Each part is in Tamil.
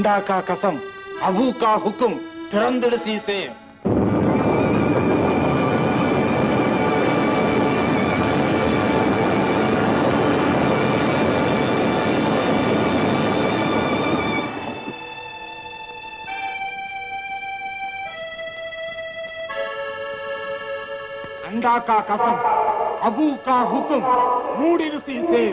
அண்டா கா கசம் அபு கா ஹுக்கும் திறந்திடு சீசேம் अंडा का कसम अबू का हुक्म मूडी ऋषि से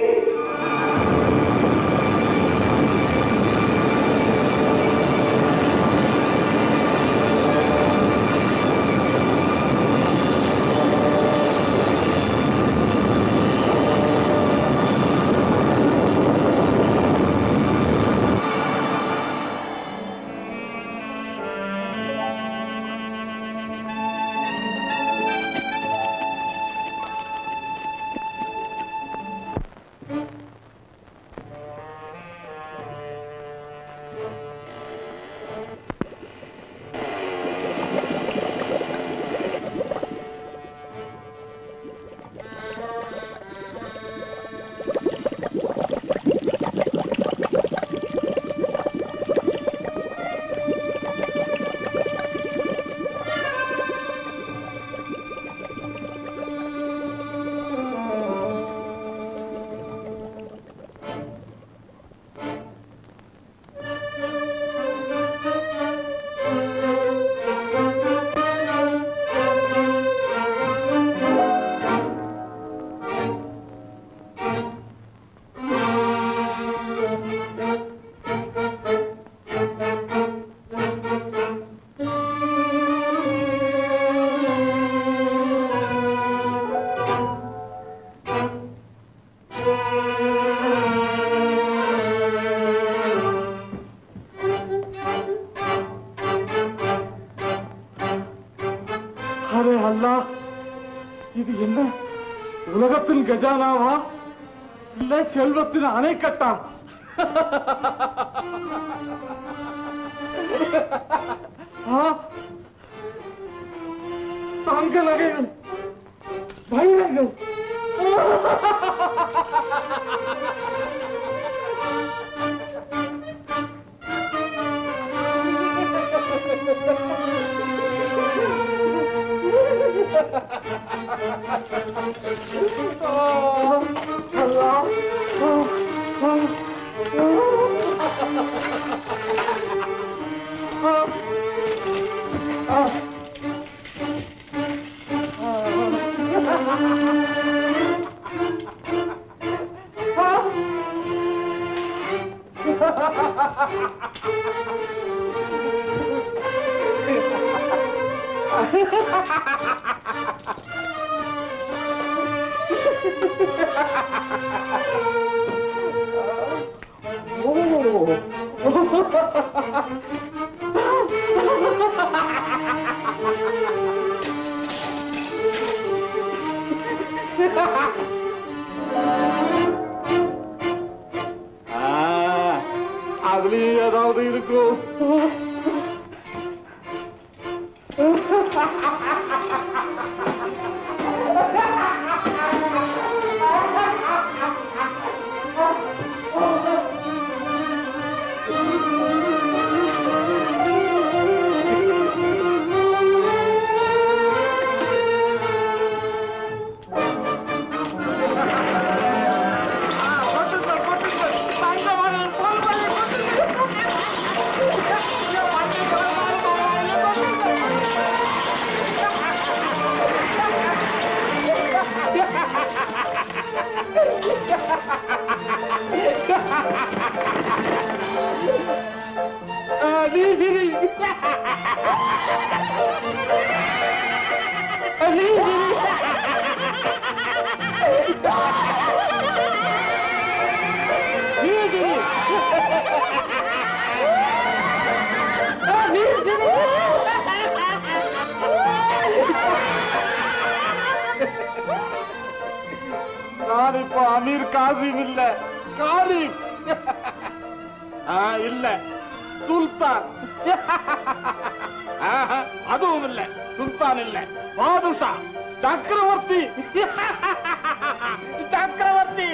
அரே அல்லா இது என்ன உலகத்தின் கஜானாவா இல்ல செல்வத்தின் அணைக்கட்டா ஆ? தங்க நகைகள் வைரங்கள் அதுலயும் ஏதாவது இருக்கும் நான் இப்ப அமீர் காசிம் இல்ல காலிம் ஆ, இல்ல சுல்தான் ஆஹா, அதுவும் இல்ல சுல்தான் இல்ல பாதுஷா சக்கரவர்த்தி சக்கரவர்த்தி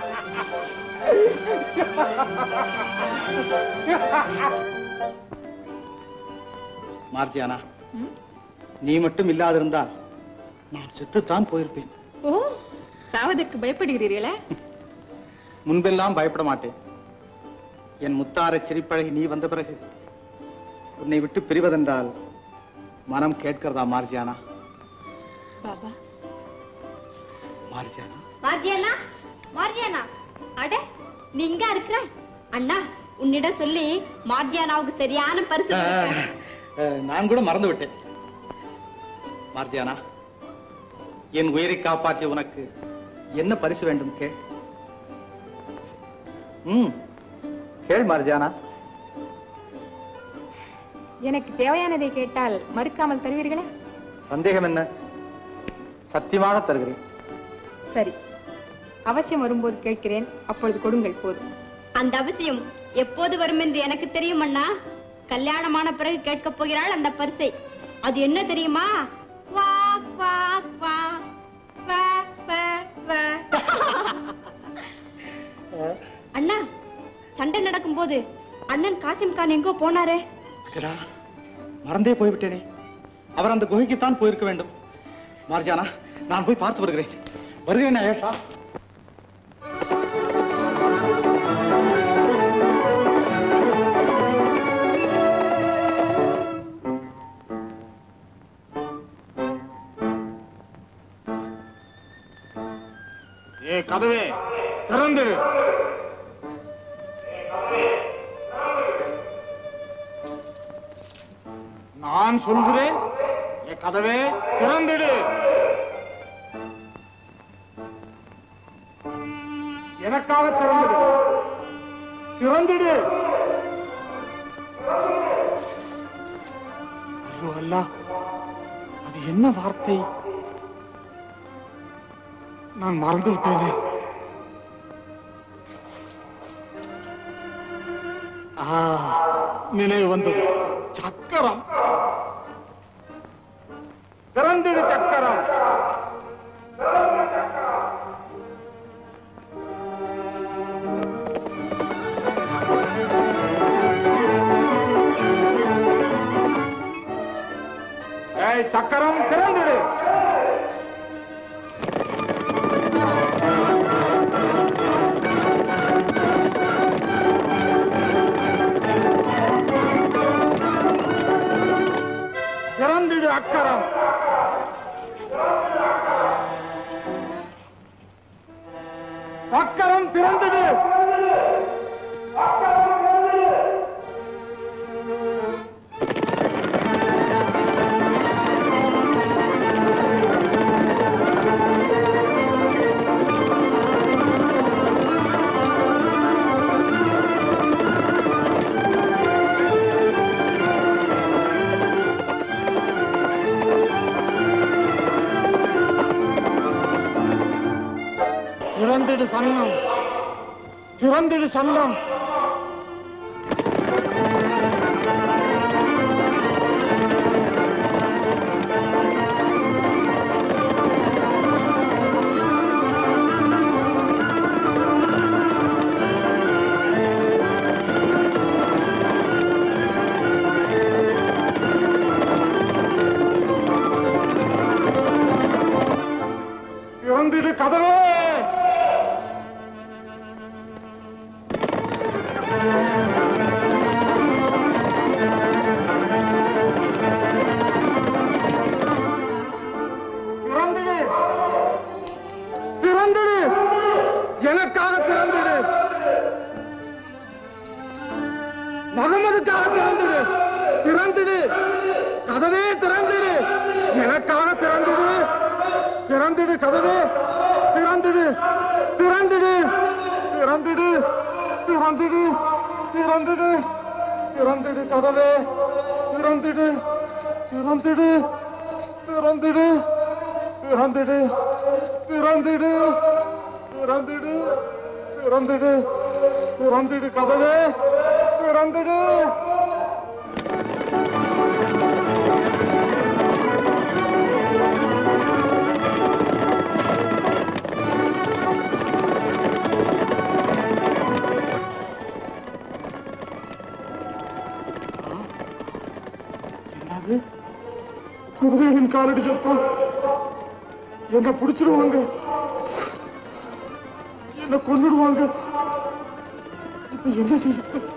மார்ஜியானா நீ மட்டும் இல்லாதிருந்தால் நான் செத்துத்தான் போயிருப்பேன் ஓ சாவதற்கு பயப்படுகிறீர்களா முன்பெல்லாம் பயப்பட மாட்டேன் என் முத்தார சிரிப்பழகி நீ வந்த பிறகு உன்னை விட்டு பிரிவதென்றால் மனம் கேட்கிறதா மார்ஜியானா பாபா மார்ஜியானா மார்ஜியானா மார்ஜியானா அட நீ இங்க இருக்கிற அண்ணா உன்னிடம் சொல்லி மார்ஜியானாவுக்கு சரியான பரிசு கொடுக்க. அஹ், நான் கூட மறந்து விட்டேன் மார்ஜியானா என் உயிரை காப்பாற்றிய உனக்கு என்ன பரிசு வேண்டும் கேள் ம் கேள் மார்ஜியானா எனக்கு தேவையானதை கேட்டால் மறுக்காமல் தருவீர்களா சந்தேகம் என்ன சத்தியமாக தருகிறேன் சரி அவசியம் வரும்போது கேட்கிறேன் அப்பொழுது கொடுங்கள் போதும் அந்த அவசியம் எப்போது வரும் என்று எனக்கு தெரியும் அண்ணா கல்யாணமான பிறகு கேட்கப் போகிறாள் அந்த பரிசை அது என்ன தெரியுமா வா வா வா வா வா வா அண்ணா சண்டை நடக்கும்போது அண்ணன் காசிம் கான் எங்கோ போனாரே அடடா, மறந்தே போய்விட்டேனே அவர் அந்த குகைக்குத்தான் போயிருக்க வேண்டும் மார்ஜானா நான் போய் பார்த்து வருகிறேன் வருகிறேன் ஆயேஷா ஏ கதவே திறந்து நான் சொல்கிறேன் ஏ கதவே திறந்துடு எனக்காக திறந்துடு திறந்துடு ஐயோ அல்லா அது என்ன வார்த்தை நான் மறந்து விட்டேனே ஆ, நினைவு வந்தது சக்கரம் திறந்திடு சக்கரம் ஏய் சக்கரம் திறந்திடு திறந்திடு அக்கரம் அக்கரம் திறந்திடு திறந்திடு சன்னம் திறந்திடு சன்னம் திறந்திடு கதவே திறந்திடு திறந்திடு எனக்காக திறந்திடு முகமதுக்காக திறந்திடு திறந்திடு கதவே திறந்திடு எனக்காக திறந்திடு திறந்திடு கதவே திறந்திடு திறந்திடு திறந்திடு திறந்திடு திறந்திடு திறந்திடு கதவே திறந்திடு திறந்திடு திறந்திடு திறந்திடு திறந்திடு திறந்திடு திறந்திடு திறந்திடு கதவே திறந்திடு குதிரையின் காலடி சத்தம் என்ன பிடிச்சிருவாங்க என்ன கொன்னுடுவாங்க இப்ப என்ன செய்ய